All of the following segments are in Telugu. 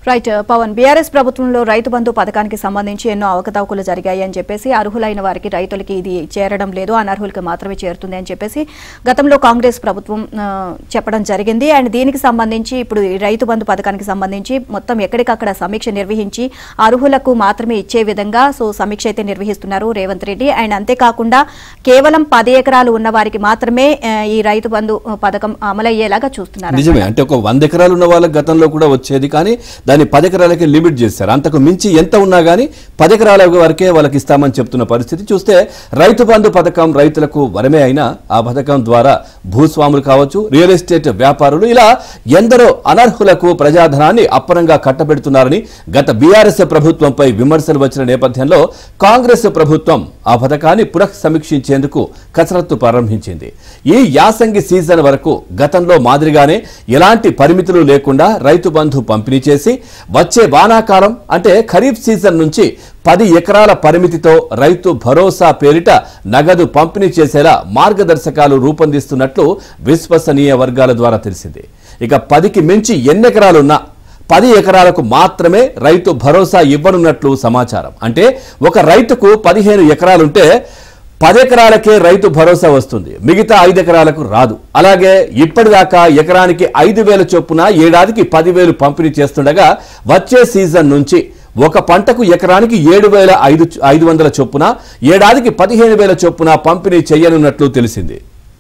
రైట్ పవన్ బీఆర్ఎస్ ప్రభుత్వంలో రైతు బంధు పథకానికి సంబంధించి ఎన్నో అవకతవకలు జరిగాయి అని చెప్పేసి అర్హులైన వారికి రైతులకి ఇది చేరడం లేదు అనర్హులకు మాత్రమే చేరుతుంది అని చెప్పేసి గతంలో కాంగ్రెస్ ప్రభుత్వం ఆ, చెప్పడం జరిగింది అండ్ దీనికి సంబంధించి ఇప్పుడు ఈ రైతు బంధు పథకానికి సంబంధించి మొత్తం ఎక్కడికక్కడ సమీక్ష నిర్వహించి అర్హులకు మాత్రమే ఇచ్చే విధంగా సో సమీక్ష అయితే నిర్వహిస్తున్నారు రేవంత్ రెడ్డి అండ్ అంతేకాకుండా కేవలం పది ఎకరాలు ఉన్న వారికి మాత్రమే ఆ, ఈ రైతు బంధు పథకం అమలయ్యేలాగా చూస్తున్నారు నిజమే అంటే ఒక వంద ఎకరాలు ఉన్న వాళ్ళకి గతంలో కూడా వచ్చేది కానీ దాన్ని పది ఎకరాలకి లిమిట్ చేశారు అంతకు మించి ఎంత ఉన్నా కానీ పది ఎకరాల వరకే వాళ్ళకి ఇస్తామని చెప్తున్న పరిస్థితి చూస్తే రైతు బంధు పథకం రైతులకు వరమే అయినా ఆ పథకం ద్వారా భూస్వాములు కావచ్చు రియల్ ఎస్టేట్ వ్యాపారులు ఇలా ఎందరో అనర్హులకు ప్రజాధనాన్ని అప్పనంగా కట్టబెడుతున్నారని గత బీఆర్ఎస్ ప్రభుత్వంపై విమర్శలు వచ్చిన నేపథ్యంలో కాంగ్రెస్ ప్రభుత్వం ఆ పథకాన్ని పునః సమీక్షించేందుకు కసరత్తు ప్రారంభించింది ఈ యాసంగి సీజన్ వరకు గతంలో మాదిరిగానే ఎలాంటి పరిమితులు లేకుండా రైతు బంధు పంపిణీ చేసి వచ్చే వానాకాలం అంటే ఖరీఫ్ సీజన్ నుంచి పది ఎకరాల పరిమితితో రైతు భరోసా పేరిట నగదు పంపిణీ చేసేలా మార్గదర్శకాలు రూపొందిస్తున్నట్లు విశ్వసనీయ వర్గాల ద్వారా తెలిసింది ఇక పదికి మించి ఎన్ని ఎకరాలున్నా పది ఎకరాలకు మాత్రమే రైతు భరోసా ఇవ్వనున్నట్లు సమాచారం అంటే ఒక రైతుకు పదిహేను ఎకరాలుంటే పది ఎకరాలకే రైతు భరోసా వస్తుంది మిగతా ఐదు ఎకరాలకు రాదు అలాగే ఇప్పటిదాకా ఎకరానికి ఐదు వేల చొప్పున ఏడాదికి పదివేలు పంపిణీ చేస్తుండగా వచ్చే సీజన్ నుంచి ఒక పంటకు ఎకరానికి ఏడు వేల ఐదు ఐదు వందల చొప్పున ఏడాదికి పదిహేను వేల చొప్పున పంపిణీ చేయనున్నట్లు తెలిసింది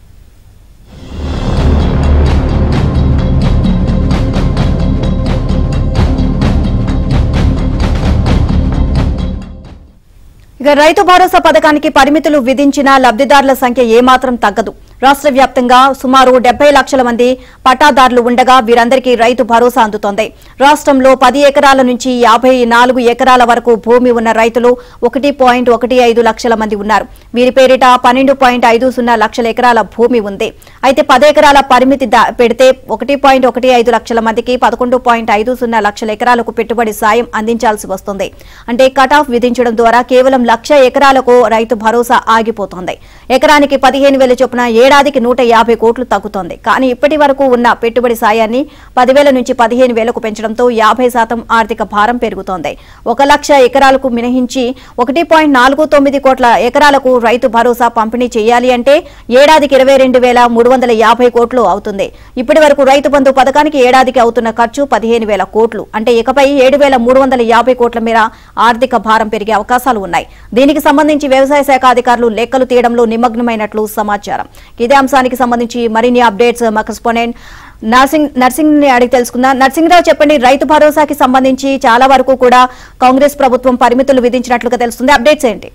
ఇక రైతు భరోసా పథకానికి పరిమితులు విధించిన లబ్ధిదారుల సంఖ్య ఏమాత్రం తగ్గదు రాష్ట్ర వ్యాప్తంగా సుమారు డెబ్బై లక్షల మంది పట్టాదారులు ఉండగా వీరందరికీ రైతు భరోసా అందుతోంది రాష్ట్రంలో పది ఎకరాల నుంచి యాభై నాలుగు ఎకరాల వరకు భూమి ఉన్న రైతులు ఒకటి పాయింట్ ఒకటి ఐదు లక్షల మంది ఉన్నారు వీరి పేరిట పన్నెండు పాయింట్ ఐదు సున్నా లక్షల ఎకరాల భూమి ఉంది అయితే పది ఎకరాల పరిమితి దా- పెడితే ఒకటి పాయింట్ ఒకటి ఐదు లక్షల మందికి పదకొండు పాయింట్ ఐదు సున్నా లక్షల ఎకరాలకు పెట్టుబడి సాయం అందించాల్సి వస్తుంది అంటే కట్ ఆఫ్ విధించడం ద్వారా కేవలం లక్ష ఎకరాలకు రైతు భరోసా ఆగిపోతోంది ఎకరానికి పదిహేను వేల చొప్పున ఏడాదికి నూట యాభై కోట్లు తగ్గుతోంది కానీ ఇప్పటి వరకు ఉన్న పెట్టుబడి సాయాన్ని పదివేల నుంచి పదిహేను వేలకు పెంచడంతో యాభై శాతం ఆర్థిక భారం పెరుగుతోంది ఒక లక్ష ఎకరాలకు మినహించి ఒకటి పాయింట్ నాలుగు తొమ్మిది కోట్ల ఎకరాలకు రైతు భరోసా పంపిణీ చేయాలి అంటే ఏడాదికి ఇరవై రెండు వేల మూడు వందల యాభై కోట్లు అవుతుంది ఇప్పటి వరకు రైతు బంధు పథకానికి ఏడాదికి అవుతున్న ఖర్చు పదిహేను వేల కోట్లు అంటే ఇకపై ఏడు వేల మూడు వందల యాభై కోట్ల మేర ఆర్థిక భారం పెరిగే అవకాశాలు ఉన్నాయి దీనికి సంబంధించి వ్యవసాయ శాఖ అధికారులు లెక్కలు తీయడంలో నిమగ్నమైనట్లు సమాచారం ఇదే అంశానికి సంబంధించి మరిన్ని అప్డేట్స్ మా కరెస్పాండెంట్ నర్సింగ్ నర్సింగ్ ని అడిగి తెలుసుకుందాం నర్సింగ్రావు చెప్పండి రైతు భరోసాకి సంబంధించి చాలా వరకు కూడా కాంగ్రెస్ ప్రభుత్వం పరిమితులు విధించినట్లుగా తెలుస్తుంది అప్డేట్స్ ఏంటి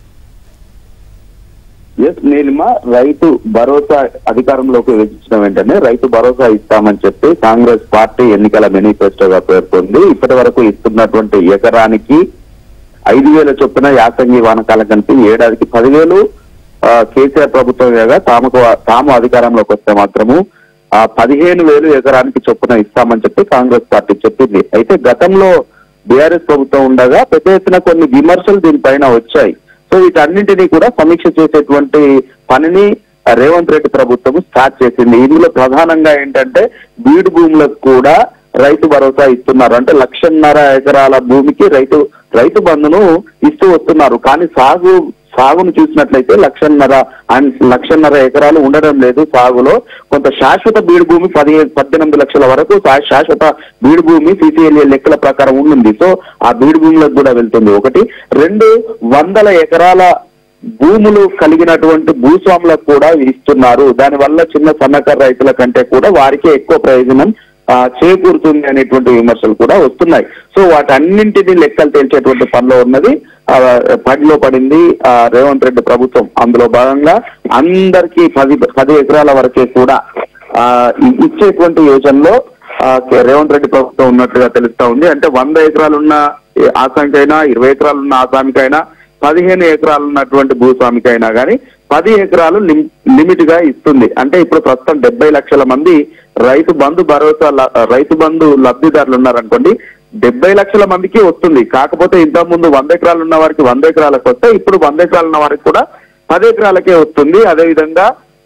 ఎస్ నీలిమ రైతు భరోసా అధికారంలోకి వచ్చిన వెంటనే రైతు భరోసా ఇస్తామని చెప్పి కాంగ్రెస్ పార్టీ ఎన్నికల మేనిఫెస్టోగా పేర్కొంది ఇప్పటి వరకు ఇస్తున్నటువంటి ఎకరానికి ఐదు వేల చొప్పున యాసంగి వానకాలం కలిపి ఏడాదికి పదివేలు ఆ, కేసీఆర్ ప్రభుత్వం వేగా తాముకు తాము అధికారంలోకి వస్తే మాత్రము ఆ పదిహేను వేలు ఎకరానికి చొప్పున ఇస్తామని చెప్పి కాంగ్రెస్ పార్టీ చెప్పింది అయితే గతంలో బీఆర్ఎస్ ప్రభుత్వం ఉండగా పెద్ద ఎత్తున కొన్ని విమర్శలు దీనిపైన వచ్చాయి సో వీటన్నింటినీ కూడా సమీక్ష చేసేటువంటి పనిని రేవంత్ రెడ్డి ప్రభుత్వం స్టార్ట్ చేసింది ఇందులో ప్రధానంగా ఏంటంటే బీడు భూములకు కూడా రైతు భరోసా ఇస్తున్నారు అంటే లక్షన్నర ఎకరాల భూమికి రైతు రైతు బంధును ఇస్తూ వస్తున్నారు కానీ సాగు సాగును చూసినట్లయితే లక్షన్నర అండ్ లక్షన్నర ఎకరాలు ఉండడం లేదు సాగులో కొంత శాశ్వత బీడు భూమి పదిహేను పద్దెనిమిది లక్షల వరకు శా- శాశ్వత బీడు భూమి సిసిఎల్ఏ లెక్కల ప్రకారం ఉంటుంది సో ఆ బీడు భూములకు కూడా వెళ్తుంది ఒకటి రెండు వందల ఎకరాల భూములు కలిగినటువంటి భూస్వాములకు కూడా ఇస్తున్నారు దానివల్ల చిన్న సన్నకారు రైతుల కంటే కూడా వారికే ఎక్కువ ప్రయోజనం ఆ, చేకూరుతుంది అనేటువంటి విమర్శలు కూడా వస్తున్నాయి సో వాటన్నింటినీ లెక్కలు తేల్చేటువంటి పనిలో ఉన్నది ఆ, పనిలో పడింది ఆ, రేవంత్ రెడ్డి ప్రభుత్వం అందులో భాగంగా అందరికీ పది పది ఎకరాల వరకే కూడా ఆ, ఇ- ఇచ్చేటువంటి యోజనలో ఆ, కే- రేవంత్ రెడ్డి ప్రభుత్వం ఉన్నట్టుగా తెలుస్తా ఉంది అంటే వంద ఎకరాలున్న ఏ ఆసామికైనా ఇరవై ఎకరాలున్న ఆసామికైనా పదిహేను ఎకరాలు ఉన్నటువంటి భూస్వామికైనా కానీ పది ఎకరాలు లిమ్- లిమిట్ గా ఇస్తుంది అంటే ఇప్పుడు ప్రస్తుతం డెబ్బై లక్షల మంది రైతు బంధు భరోసా ల- రైతు బంధు లబ్ధిదారులు ఉన్నారనుకోండి డెబ్బై లక్షల మందికి వస్తుంది కాకపోతే ఇంతకు ముందు వంద ఎకరాలు ఉన్న వారికి వంద ఎకరాలకు వస్తే ఇప్పుడు వంద ఎకరాలు ఉన్న వారికి కూడా పది ఎకరాలకే వస్తుంది అదేవిధంగా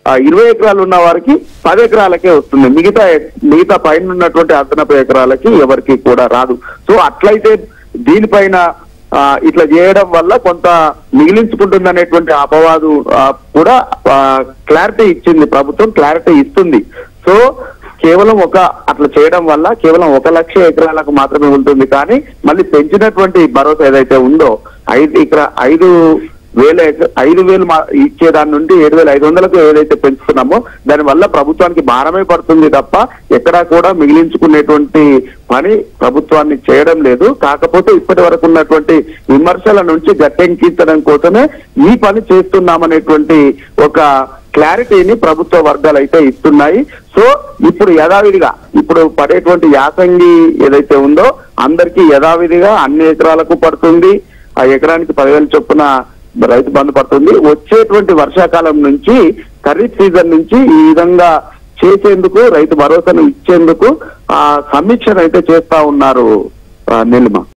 ఆ, ఇరవై ఎకరాలు ఉన్న వారికి పది ఎకరాలకే వస్తుంది మిగతా మిగతా పైన ఉన్నటువంటి అదనపు ఎకరాలకి ఎవరికి కూడా రాదు సో అట్లయితే దీనిపైన ఆ, ఇట్లా చేయడం వల్ల కొంత మిగిలించుకుంటుంది అనేటువంటి అపవాదు ఆ, కూడా క్లారిటీ ఇచ్చింది ప్రభుత్వం క్లారిటీ ఇస్తుంది సో కేవలం ఒక అట్లా చేయడం వల్ల కేవలం ఒక లక్ష ఎకరాలకు మాత్రమే ఉంటుంది కానీ మళ్ళీ పెంచినటువంటి భరోసా ఏదైతే ఉందో ఐదు ఇక్కడ ఐదు వేల ఎక- ఐదు వేలు మా- ఇచ్చే దాని నుండి ఏడు వేల ఐదు వందలకు ఏదైతే పెంచుతున్నామో దాని వల్ల ప్రభుత్వానికి భారమే పడుతుంది తప్ప ఎక్కడా కూడా మిగిలించుకునేటువంటి పని ప్రభుత్వాన్ని చేయడం లేదు కాకపోతే ఇప్పటి వరకు ఉన్నటువంటి విమర్శల నుంచి గట్టెంకించడం కోసమే ఈ పని చేస్తున్నామనేటువంటి ఒక క్లారిటీని ప్రభుత్వ వర్గాలు అయితే ఇస్తున్నాయి సో ఇప్పుడు యథావిధిగా ఇప్పుడు పడేటువంటి యాసంగి ఏదైతే ఉందో అందరికీ యథావిధిగా అన్ని ఎకరాలకు పడుతుంది ఆ ఎకరానికి పదివేల చొప్పున రైతు బంధు పడుతుంది వచ్చేటువంటి వర్షాకాలం నుంచి ఖరీఫ్ సీజన్ నుంచి ఈ విధంగా చేసేందుకు రైతు భరోసాను ఇచ్చేందుకు ఆ సమీక్షను అయితే చేస్తా ఉన్నారు ఆ, నీలిమ